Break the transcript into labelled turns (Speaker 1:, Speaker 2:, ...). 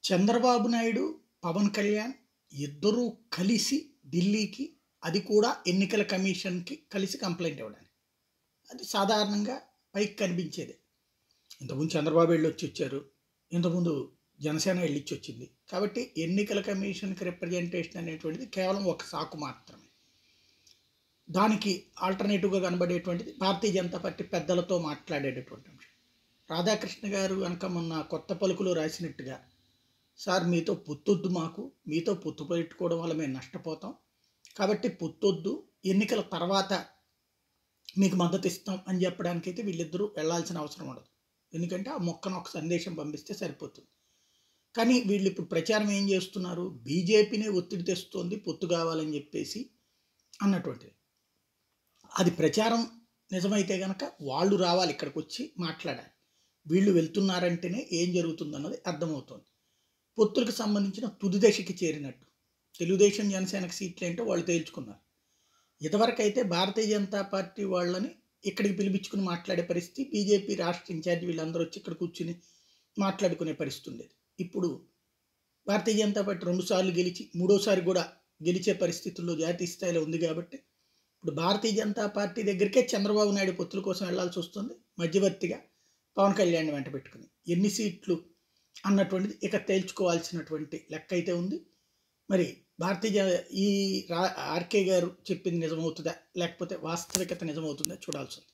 Speaker 1: చంద్రబాబు నాయుడు పవన్ కళ్యాణ్ ఇద్దరూ కలిసి ఢిల్లీకి అది కూడా ఎన్నికల కమిషన్కి కలిసి కంప్లైంట్ ఇవ్వడానికి అది సాధారణంగా పైకి కనిపించేదే ఇంతకుముందు చంద్రబాబు వెళ్ళి వచ్చి వచ్చారు ఇంతకుముందు జనసేన వెళ్ళిచ్చి వచ్చింది కాబట్టి ఎన్నికల కమిషన్కి రిప్రజెంటేషన్ అనేటువంటిది కేవలం ఒక సాకు మాత్రమే దానికి ఆల్టర్నేటివ్గా కనబడేటువంటిది భారతీయ జనతా పార్టీ పెద్దలతో మాట్లాడేటటువంటి అంశం రాధాకృష్ణ గారు కనుక మొన్న కొత్త పలుకులు రాసినట్టుగా సార్ మీతో పొత్తొద్దు మాకు మీతో పొత్తు పెట్టుకోవడం వల్ల మేము నష్టపోతాం కాబట్టి పొత్తొద్దు ఎన్నికల తర్వాత మీకు మద్దతు ఇస్తాం అని చెప్పడానికైతే వీళ్ళిద్దరూ వెళ్ళాల్సిన అవసరం ఉండదు ఎందుకంటే ఆ మొక్కను ఒక సందేశం పంపిస్తే సరిపోతుంది కానీ వీళ్ళు ఇప్పుడు ప్రచారం ఏం చేస్తున్నారు బీజేపీనే ఒత్తిడి తెస్తోంది పొత్తు కావాలని చెప్పేసి అన్నటువంటిది అది ప్రచారం నిజమైతే కనుక వాళ్ళు రావాలి ఇక్కడికి వచ్చి మాట్లాడాలి వీళ్ళు వెళ్తున్నారంటేనే ఏం జరుగుతుందన్నది అర్థమవుతుంది పొత్తులకు సంబంధించిన తుది దశకి చేరినట్టు తెలుగుదేశం జనసేనకు సీట్లు ఏంటో వాళ్ళు తేల్చుకున్నారు ఇదివరకు అయితే భారతీయ జనతా పార్టీ వాళ్ళని ఇక్కడికి పిలిపించుకుని మాట్లాడే పరిస్థితి బీజేపీ రాష్ట్ర ఇన్ఛార్జ్ వీళ్ళందరూ వచ్చి ఇక్కడ కూర్చుని మాట్లాడుకునే పరిస్థితి ఉండేది ఇప్పుడు భారతీయ జనతా పార్టీ రెండుసార్లు గెలిచి మూడోసారి కూడా గెలిచే పరిస్థితుల్లో జాతీయ స్థాయిలో ఉంది కాబట్టి ఇప్పుడు భారతీయ జనతా పార్టీ దగ్గరికే చంద్రబాబు నాయుడు పొత్తుల కోసం వెళ్లాల్సి వస్తుంది మధ్యవర్తిగా పవన్ కళ్యాణ్ వెంట పెట్టుకుని ఎన్ని సీట్లు అన్నటువంటిది ఇక తేల్చుకోవాల్సినటువంటి లెక్క అయితే ఉంది మరి భారతీయ జ- ఈ రా ఆర్కే గారు చెప్పింది నిజమవుతుందా లేకపోతే వాస్తవికత నిజమవుతుందా చూడాల్సి ఉంది